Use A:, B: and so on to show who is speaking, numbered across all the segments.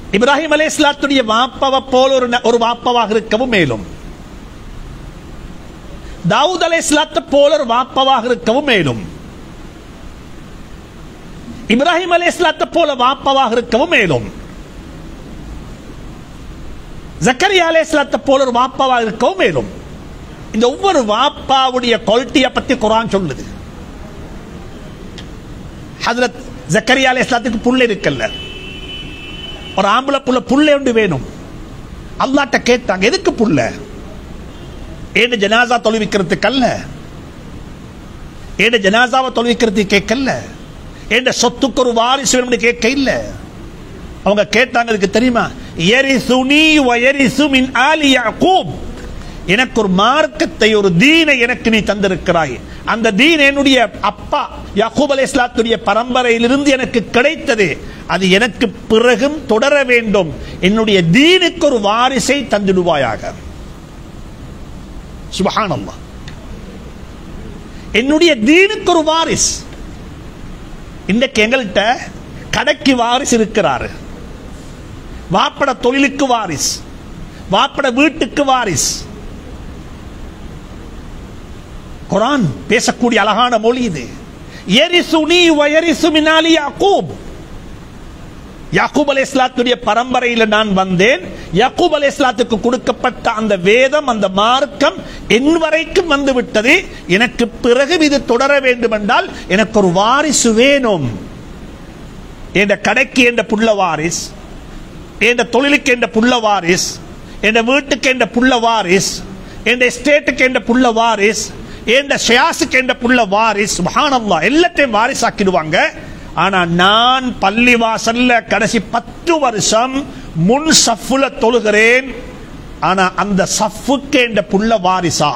A: இப்ராஹிம் அலை இஸ்லாத்துடைய வாப்பவ போல ஒரு ந- ஒரு வாப்பவாக இருக்கவும் மேலும் தாவூத் அலை இஸ்லாத்தை போல ஒரு வாப்பவாக இருக்கவும் மேலும் இப்ராஹிம் அலை இஸ்லாத்தை போல வாப்பவாக இருக்கவும் மேலும் ஜக்கரியா அலை இஸ்லாத்தை போல ஒரு வாப்பவாக இருக்கவும் மேலும் இந்த ஒவ்வொரு வாப்பாவுடைய குவாலிட்டியை பத்தி குரான் சொல்லுது ஹஜரத் ஜக்கரியா அலை இஸ்லாத்துக்கு புள்ள இருக்கல்ல ஒரு ஆம்பளை புள்ள புள்ள ஒன்று வேணும் அல்லாட்ட கேட்டாங்க எதுக்கு புள்ள ஏன்னு ஜனாசா தொழுவிக்கிறதுக்கு அல்ல ஏன்னு ஜனாசாவை தொழுவிக்கிறதுக்கு கேட்கல ஏண்ட சொத்துக்கு ஒரு வாரிசு வேணும்னு கேட்க இல்ல அவங்க கேட்டாங்க இதுக்கு தெரியுமா எரிசுனி வயரிசு மின் ஆலி யாக்கூப் எனக்கு ஒரு மார்க்கத்தை ஒரு தீனை எனக்கு நீ தந்திருக்கிறாய் அந்த தீன் என்னுடைய அப்பா யாக்கூப் அலைஹிஸ்ஸலாத்துடைய பரம்பரையிலிருந்து எனக்கு கிடைத்தது அது எனக்கு பிறகும் தொடர வேண்டும் என்னுடைய தீனுக்கு ஒரு வாரிசை தந்திடுவாயாக சுபஹானல்லாஹ் என்னுடைய தீனுக்கு ஒரு வாரிஸ் இன்றைக்கு எங்கள்கிட்ட கடைக்கு வாரிசு இருக்கிறாரு வாப்பட தொழிலுக்கு வாரிஸ் வாப்பட வீட்டுக்கு வாரிஸ் குரான் பேசக்கூடிய அழகான மொழி இது எரிசுனி வயரிசு மினாலி யாக்கூப் யாக்கூப் அலை இஸ்லாத்துடைய பரம்பரையில் நான் வந்தேன் யாக்கூப் அலை இஸ்லாத்துக்கு கொடுக்கப்பட்ட அந்த வேதம் அந்த மார்க்கம் என் வரைக்கும் வந்து விட்டது எனக்கு பிறகு இது தொடர வேண்டும் என்றால் எனக்கு ஒரு வாரிசு வேணும் என்ற கடைக்கு என்ற புள்ள வாரிஸ் என்ற தொழிலுக்கு என்ற புள்ள வாரிஸ் என்ற வீட்டுக்கு என்ற புள்ள வாரிஸ் என்ற எஸ்டேட்டுக்கு என்ற புள்ள வாரிஸ் என்ற ஷயாசுக்கு என்ற புள்ள வாரிஸ் சுப்ஹானல்லாஹ் எல்லாத்தையும் வாரிசாக்கிடுவாங்க ஆனா நான் பள்ளி வாசல்ல கடைசி பத்து வருஷம் முன் சஃப்புல தொழுகிறேன் ஆனா அந்த சஃப்புக்கு என்ற புள்ள வாரிசா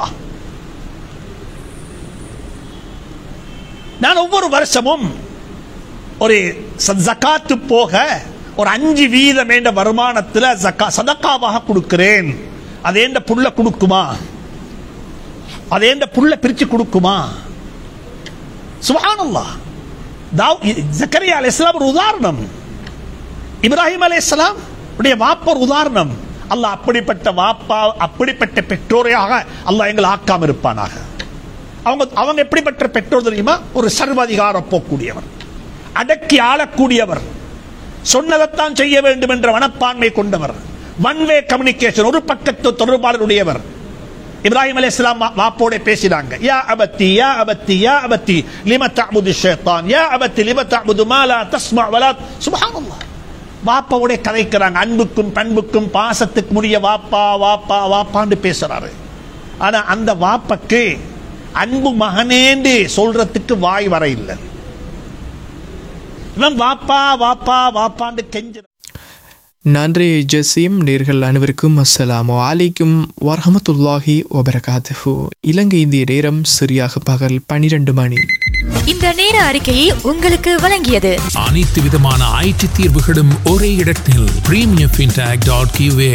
A: நான் ஒவ்வொரு வருஷமும் ஒரு ச- ஜக்காத்து போக ஒரு அஞ்சு வீதம் என்ற வருமானத்துல ஜக்கா சதக்காவாக கொடுக்கிறேன் அது எந்த புள்ள கொடுக்குமா அது எந்த புள்ள பிரிச்சு கொடுக்குமா சுபஹானல்லாஹ் தாவ் ஜக்கரியா அலைஹிஸ்ஸலாம் ஒரு உதாரணம் இப்ராஹிம் அலைஹிஸ்ஸலாம் உடைய வாப்பா ஒரு உதாரணம் அல்லாஹ் அப்படிப்பட்ட வாப்பா அப்படிப்பட்ட பெற்றோரையாக அல்லாஹ் எங்களை ஆக்காம இருப்பானாக அவங்க அவங்க எப்படிப்பட்ட பெற்றோர் தெரியுமா ஒரு சர்வாதிகார போக்கூடியவர் அடக்கி ஆளக்கூடியவர் சொன்னதைத்தான் செய்ய வேண்டும் என்ற மனப்பான்மை கொண்டவர் ஒன் வே கம்யூனிகேஷன் ஒரு பக்கத்து தொடர்பாளருடையவர் இப்ராஹிம் அலைஹிஸ்ஸலாம் வா- வாப்போட பேசினாங்க யா அபத்தி யா அபத்தி யா அபத்தி லிம தஅபுது ஷைத்தான் யா அபத்தி லிம தஅபுது மா லா தஸ்மா வலா சுப்ஹானல்லாஹ் வாப்பாவோட கதைக்கிறாங்க அன்புக்கும் பண்புக்கும் பாசத்துக்கு முடிய வாப்பா வாப்பா வாப்பான்னு பேசுறாரு ஆனா அந்த வாப்பக்கு அன்பு மகனேண்டு சொல்றதுக்கு வாய் வர இல்லை இவன் வாப்பா வாப்பா வாப்பான்னு கெஞ்சு
B: நன்றி ஜசீம் நேர்கள் அனைவருக்கும் அஸ்ஸலாமு அலைக்கும் வரஹமத்துல்லாஹி வபரகாத்துஹு இலங்கை இந்திய நேரம் சரியாக பகல் பனிரெண்டு மணி
C: இந்த நேர அறிக்கையை உங்களுக்கு வழங்கியது
D: அனைத்து விதமான ஐடி தீர்வுகளும் ஒரே இடத்தில் பிரீமியம் ஃபின்டாக் டாட் கியூஏ